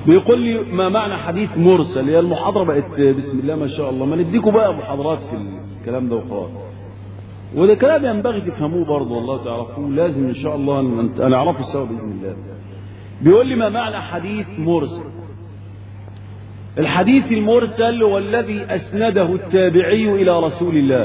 بيقول لي ما معنى حديث مرسل هي المحاضرة بقت بسم الله ما شاء الله ما نديكم بقى محاضرات في الكلام ده وخلاص وده كلام ينبغي تفهموه برضه والله تعرفوه لازم ان شاء الله ان نعرفه سوا باذن الله بيقول لي ما معنى حديث مرسل الحديث المرسل هو الذي اسنده التابعي الى رسول الله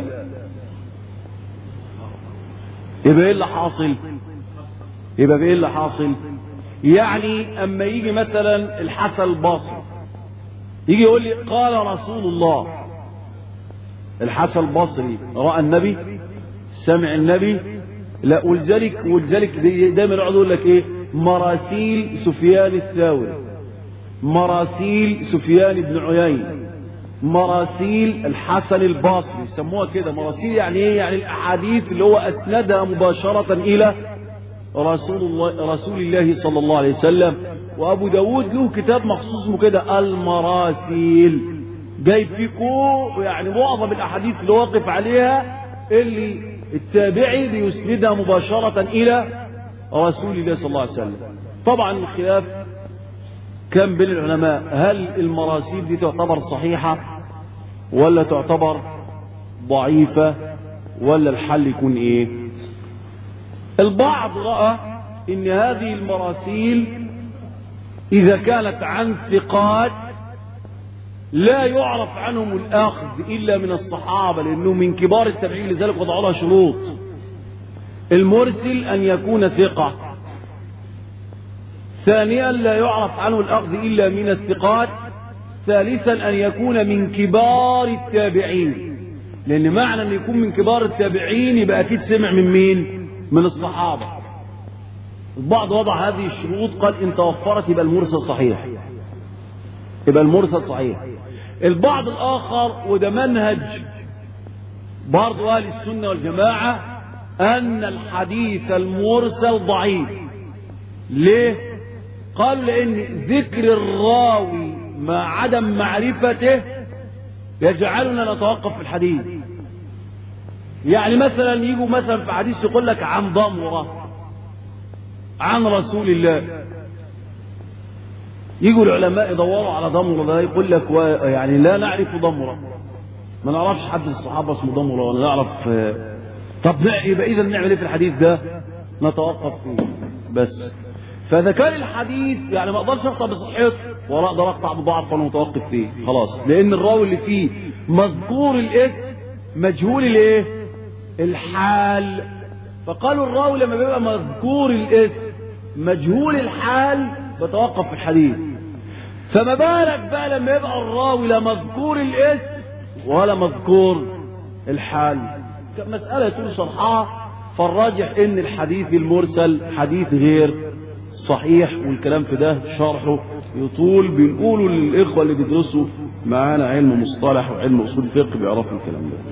يبقى ايه اللي حاصل يبقى ايه اللي حاصل يعني اما يجي مثلا الحسن البصري يجي يقول لي قال رسول الله الحسن البصري راى النبي سمع النبي لا ولذلك ولذلك دايما يقعد يقول لك ايه مراسيل سفيان الثوري مراسيل سفيان بن عيينة مراسيل الحسن البصري يسموها كده مراسيل يعني ايه يعني الاحاديث اللي هو اسندها مباشرة الى رسول الله رسول الله صلى الله عليه وسلم وابو داود له كتاب مخصوص اسمه كده المراسيل جايب فيه كو يعني معظم الاحاديث اللي واقف عليها اللي التابعي بيسندها مباشرة الى رسول الله صلى الله عليه وسلم طبعا الخلاف كان بين العلماء هل المراسيل دي تعتبر صحيحة ولا تعتبر ضعيفة ولا الحل يكون ايه البعض رأى ان هذه المراسيل اذا كانت عن ثقات لا يعرف عنهم الاخذ الا من الصحابة لانه من كبار التابعين لذلك وضعوا لها شروط المرسل ان يكون ثقة ثانيا لا يعرف عنه الأخذ إلا من الثقات ثالثا أن يكون من كبار التابعين لأن معنى أن يكون من كبار التابعين يبقى أكيد سمع من مين من الصحابة البعض وضع هذه الشروط قال إن توفرت يبقى المرسل صحيح يبقى المرسل صحيح البعض الآخر وده منهج برضو أهل السنة والجماعة أن الحديث المرسل ضعيف ليه قالوا لأن ذكر الراوي مع عدم معرفته يجعلنا نتوقف في الحديث يعني مثلا يجوا مثلا في حديث يقول لك عن ضمرة عن رسول الله يجوا العلماء يدوروا على ضمرة ده يقول لك يعني لا نعرف ضمرة ما نعرفش حد من الصحابة اسمه ضمرة ولا نعرف طب يبقى إذا نعمل إيه في الحديث ده؟ نتوقف فيه بس فإذا كان الحديث يعني ما أقدرش أقطع بصحته ولا أقدر أقطع بضعف وأنا متوقف فيه خلاص لأن الراوي اللي فيه مذكور الاسم مجهول الإيه؟ الحال فقالوا الراوي لما بيبقى مذكور الاسم مجهول الحال بتوقف في الحديث فما بالك بقى لما يبقى الراوي لا مذكور الاسم ولا مذكور الحال مسألة يكون شرحها فالراجح ان الحديث المرسل حديث غير صحيح والكلام في ده شرحه يطول بنقوله للإخوة اللي بيدرسوا معانا علم مصطلح وعلم أصول الفقه بيعرفوا الكلام ده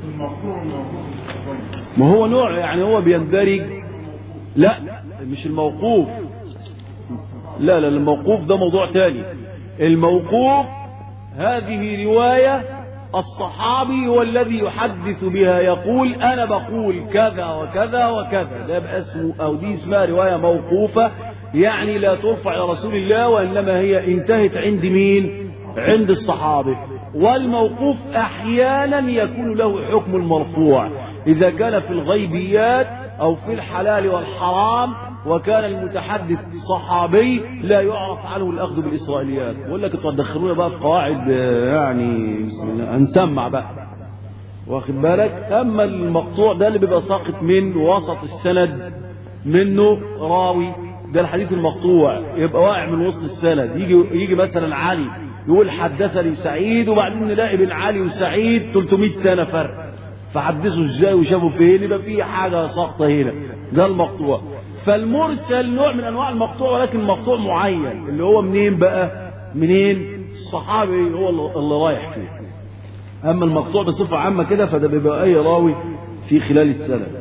ما هو نوع يعني هو بيندرج لا مش الموقوف لا لا الموقوف ده موضوع تاني الموقوف هذه رواية الصحابي هو الذي يحدث بها يقول أنا بقول كذا وكذا وكذا ده يبقى اسمه أو دي اسمها رواية موقوفة يعني لا ترفع إلى رسول الله وإنما هي انتهت عند مين عند الصحابة والموقوف أحيانا يكون له حكم المرفوع إذا كان في الغيبيات أو في الحلال والحرام وكان المتحدث صحابي لا يعرف عنه الأخذ بالإسرائيليات بقول لك انتوا هتدخلونا بقى في قواعد يعني بسم الله هنسمع بقى واخد بالك أما المقطوع ده اللي بيبقى ساقط من وسط السند منه راوي ده الحديث المقطوع يبقى واقع من وسط السند يجي يجي مثلا علي يقول حدثني سعيد وبعدين نلاقي بين علي وسعيد 300 سنه فرق فحدثوا ازاي وشافوا فين يبقى في حاجه ساقطه هنا ده المقطوع فالمرسل نوع من انواع المقطوع ولكن مقطوع معين اللي هو منين بقى منين الصحابي هو اللي رايح فيه اما المقطوع بصفه عامه كده فده بيبقى اي راوي في خلال السنه